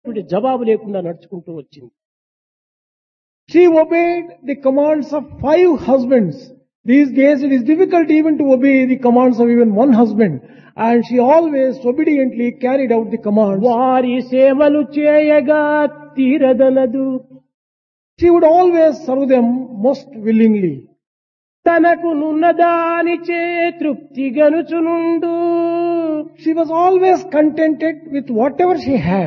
ఇటువంటి జవాబు లేకుండా నడుచుకుంటూ వచ్చింది She obeyed the commands of five husbands. These days it is difficult even to obey the commands of even one husband. And she always obediently carried out the commands. వారి సేవలు చేయగా తీరదనదు She would always serve them most willingly. తనకు నున్నదానిచే తృప్తి గనుచునుండు She was always contented with whatever she had.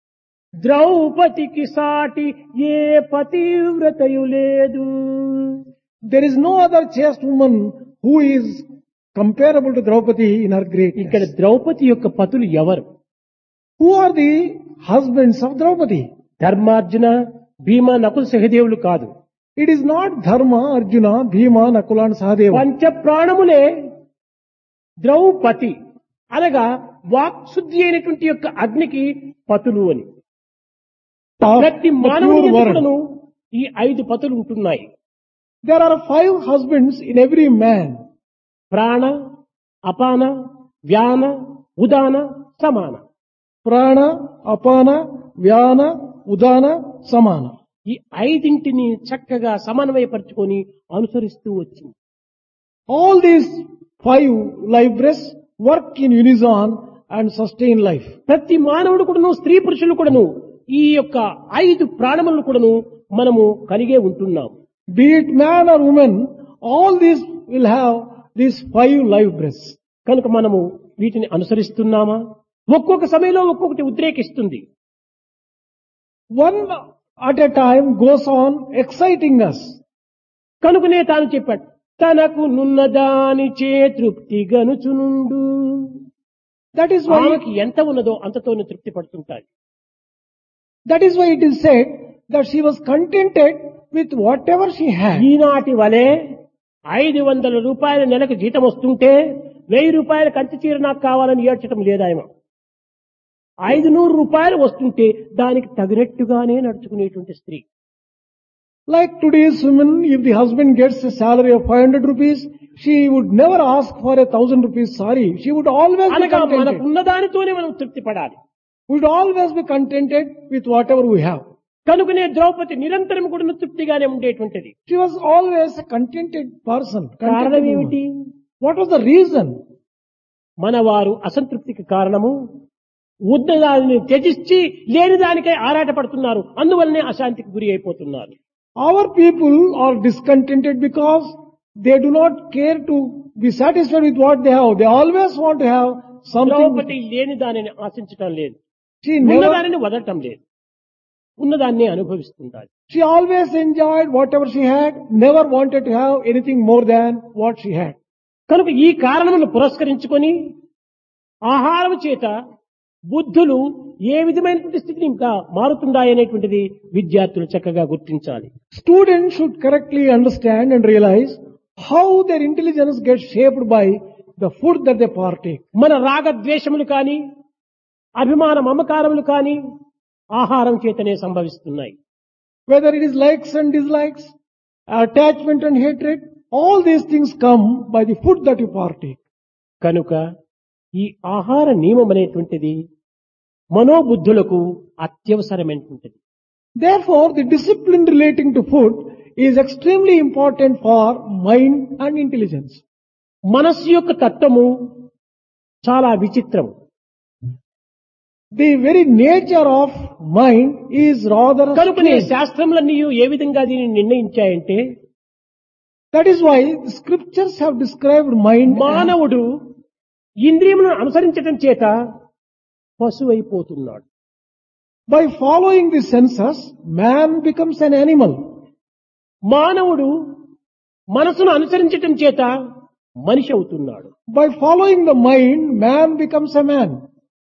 ద్రౌపదికి సాటి ఏ పతివ్రతయు లేదు There is no other chaste woman who is comparable to Draupadi in her greatness. ఇక్కడ ద్రౌపది యొక్క పతులు ఎవరు Who are the husbands of Draupadi? ధర్మార్జున భీమ నకుల సహదేవులు కాదు It is not Dharma, Arjuna, Bhima, Nakula and Sahadeva. పంచ ప్రాణములే ద్రౌపది అనగా వాక్శుద్ధి అయినటువంటి యొక్క అగ్నికి పతులు అని Of ప్రతి the మానవుని pure word. ఎందుకును ఈ ఐదు పతులు ఉంటున్నాయి There are five husbands in every man. ప్రాణ అపాన వ్యాన ఉదాన సమాన Prana, Apana, Vyana, Udana, Samana. ఈ ఐదింటిని చక్కగా సమన్వయపరుచుకొని అనుసరిస్తూ వచ్చింది All these five life breaths work in unison and sustain life. ప్రతి మానవుడు కూడాను స్త్రీ పురుషులు కూడాను ఈ యొక్క ఐదు ప్రాణములను కూడాను మనము కలిగే ఉంటున్నాం Be it man or woman, all these will have these five life breaths. కనుక మనము వీటిని అనుసరిస్తున్నామా ఒక్కొక్క సమయంలో ఒక్కొక్కటి ఉద్రేకిస్తుంది One at a time goes on exciting us. కనుకనే తాను చెప్పాడు తనకు నున్నదాని చే తృప్తి గనుచునుండు That is why, ఆమెకి ఎంత ఉన్నదో అంతతోనే తృప్తి పడుతుంటాయి that is why it is said that she was contented with whatever she had. ఈనాటి వలె ఐదు వందల రూపాయల నెలకు జీతం వస్తుంటే వెయ్యి రూపాయల కంచి చీర నాకు కావాలని ఏడ్చటం లేదాయమ ఐదు నూరు రూపాయలు వస్తుంటే దానికి తగినట్టుగానే నడుచుకునేటువంటి స్త్రీ Like today's women, if the husband gets a salary of 500 rupees, she would never ask for a thousand rupees sari. She would always be అనగా contented. మనకున్న దానితోనే మనం తృప్తి పడాలి We would always be contented with whatever we have. కనుకనే ద్రౌపది నిరంతరం కూడా తృప్తిగానే ఉండేటువంటిది She was always a contented person. contented కారణం woman. ఏమిటి What was the reason? మన వారు అసంతృప్తికి కారణము ఉన్న దానిని త్యజించి లేని దానికై ఆరాటపడుతున్నారు అందువల్లనే అశాంతికి గురి అయిపోతున్నారు Our people are discontented because they do not care to be satisfied with what they have. They always want to have something. Draupadi లేని దానిని ఆశించటం లేదు She never, ఉన్నదానిని వదలటం లేదు ఉన్నదాన్ని అనుభవిస్తుండాలి she always enjoyed whatever she had, never wanted to have anything more than what she had. కనుక ఈ కారణమును పురస్కరించుకొని ఆహారం చేత బుద్ధులు ఏ విధమైనటువంటి స్థితిని ఇంకా మారుతుండాయనేటువంటిది విద్యార్థులు చక్కగా గుర్తించాలి Students should correctly understand and realize how their intelligence gets shaped by the food that they partake. మన రాగద్వేషములు కానీ అభిమాన మమకారములు కానీ ఆహారం చేతనే సంభవిస్తున్నాయి Whether it is likes and dislikes, attachment and hatred, all these things come by the food that you partake. కనుక ఈ ఆహార నియమం అనేటువంటిది మనోబుద్ధులకు అత్యవసరమైనటువంటిది Therefore, the discipline relating to food is extremely important for mind and intelligence. మనస్సు యొక్క తత్వము చాలా విచిత్రం The very nature of mind is rather కనుకనే strange. శాస్త్రములన్నీ ఏ విధంగా దీనిని నిర్ణయించాయంటే That is why the scriptures have described mind as మానవుడు ఇంద్రియములను అనుసరించటం చేత పశువు అయిపోతున్నాడు by following the senses, man becomes an animal. మానవుడు మనసును అనుసరించటం చేత మనిషి అవుతున్నాడు By following the mind, man becomes a man.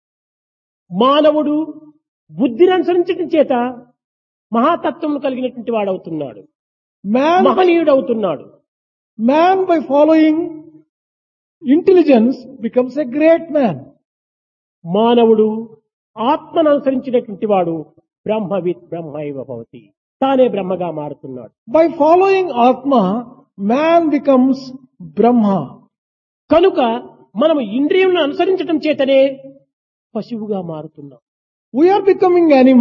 మానవుడు బుద్ధిని అనుసరించటం చేత మహాతత్వం కలిగినటువంటి వాడు అవుతున్నాడు Man, మహనీయుడు అవుతున్నాడు man by following intelligence becomes a great man. మానవుడు ఆత్మను అనుసరించినటువంటి వాడు బ్రహ్మవిత్ బ్రహ్మ ఇవ భవతి తానే బ్రహ్మగా మారుతున్నాడు By following Atma, man becomes Brahma. కనుక మనము ఇంద్రియంను అనుసరించటం చేతనే పశువుగా మారుతున్నాం We are becoming animals